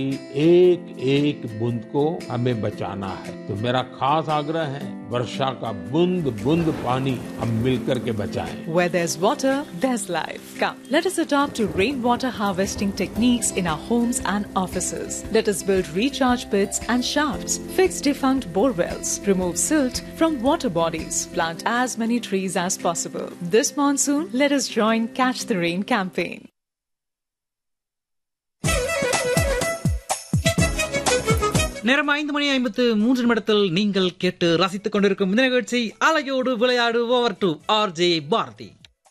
एक एक बूंद को हमें बचाना है तो मेरा खास आग्रह है वर्षा का बूंद बूंद पानी हम मिलकर के बचाएं Where there's water, there's life. Come, let us adopt to rainwater harvesting techniques in our homes and offices. Let us build recharge pits and shafts, fix defunct bore wells, remove silt from water bodies, plant as many trees as possible. This monsoon, let us join Catch the Rain campaign. நேரம் ஐந்து மணி ஐம்பத்து மூன்று நிமிடத்தில் நீங்கள் கேட்டு ரசித்துக் கொண்டிருக்கும் இந்த நிகழ்ச்சி அலையோடு விளையாடு over to R J Bharathi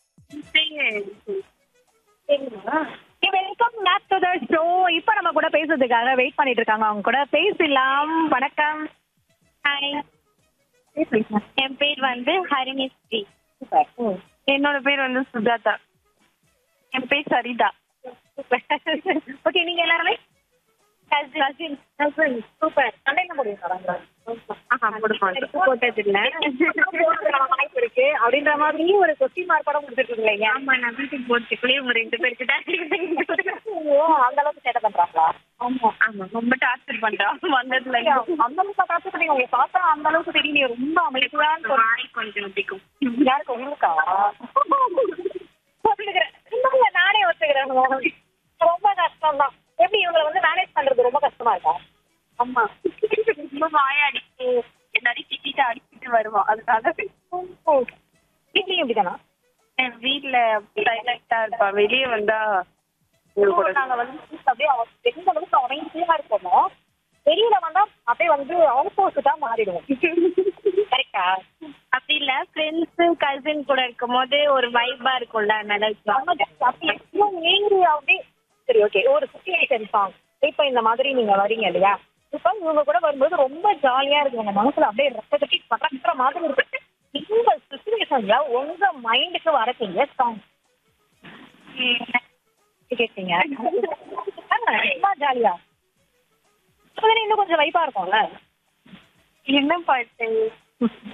welcome back to the show இப்போ நம்ம கூட பேசுறதுக்காக வெயிட் பண்ணிட்டு இருக்காங்க அவங்க கூட பேசலாம் வணக்கம் ஹாய் என் பேர் வந்து ஹரிணி ஸ்ரீ என்னோட பேர் வந்து சுஜாதா என் பேர் சரிதா ஓகே நீங்க எல்லாருமே கசின் கசின் சூப்பர் சண்டையில முடியும் போட்டது இல்ல வாய்ப்பு இருக்கு அப்படின்ற மாதிரி ஒரு கொஸ்டின் மார்க் படம் கொடுத்துருக்கீங்க ஆமா நான் வீட்டுக்கு போறதுக்குள்ளேயே ஒரு ரெண்டு பேருக்கு தான் ஓ அந்த அளவுக்கு சேட்டை பண்றாங்களா ஆமா ஆமா ரொம்ப டார்ச்சர் பண்றான் வந்ததுல அந்த அளவுக்கு காசு பண்ணி உங்களை பார்த்தா அந்த அளவுக்கு தெரியல ரொம்ப அமைதியான ஒரு வாய் கொஞ்சம் பிடிக்கும் யாருக்கு உங்களுக்கா ஒத்துக்கிறேன். இல்ல, நானே ஒத்துக்கிறேன் ரொம்ப கஷ்டம் தான் எப்படி இவங்களை வந்து மேனேஜ் பண்றது ரொம்ப கஷ்டமா இருக்கா ஆமா ரொம்ப வாய அடிச்சு எல்லாரையும் திட்டிட்டு அடிச்சுட்டு வருவான் அதுக்காக வீட்லயும் இப்படிதானா என் வீட்டுல சைலண்டா இருப்பா வெளியே வந்தா நாங்க வந்து அப்படியே அவ- எந்த அளவுக்கு அமைதியா இருப்போமோ வெளியில வந்தா அப்படியே வந்து ஆப்போசிட்டா மாறிடுவோம் கரெக்டா அப்படி இல்ல ஃப்ரெண்ட்ஸ் கசின் கூட இருக்கும் போது ஒரு வைபா இருக்கும்ல அதனால அப்படி இன்னும் நீங்க அப்படியே சரி ஓகே ஒரு சுச்சுவேஷன் சாங் இப்ப இந்த மாதிரி நீங்க வரீங்க இல்லையா இப்ப இவங்க கூட வரும்போது ரொம்ப ஜாலியா இருக்கு உங்க மனசுல அப்படியே ரத்த கட்டி பறக்கிற மாதிரி இருக்கு இந்த சுச்சுவேஷன்ல உங்க மைண்டுக்கு வரக்கூடிய சாங் கேட்டீங்க ரொம்ப ஜாலியா இன்னும் கொஞ்சம் வைப்பா இருக்கும்ல என்ன பாட்டு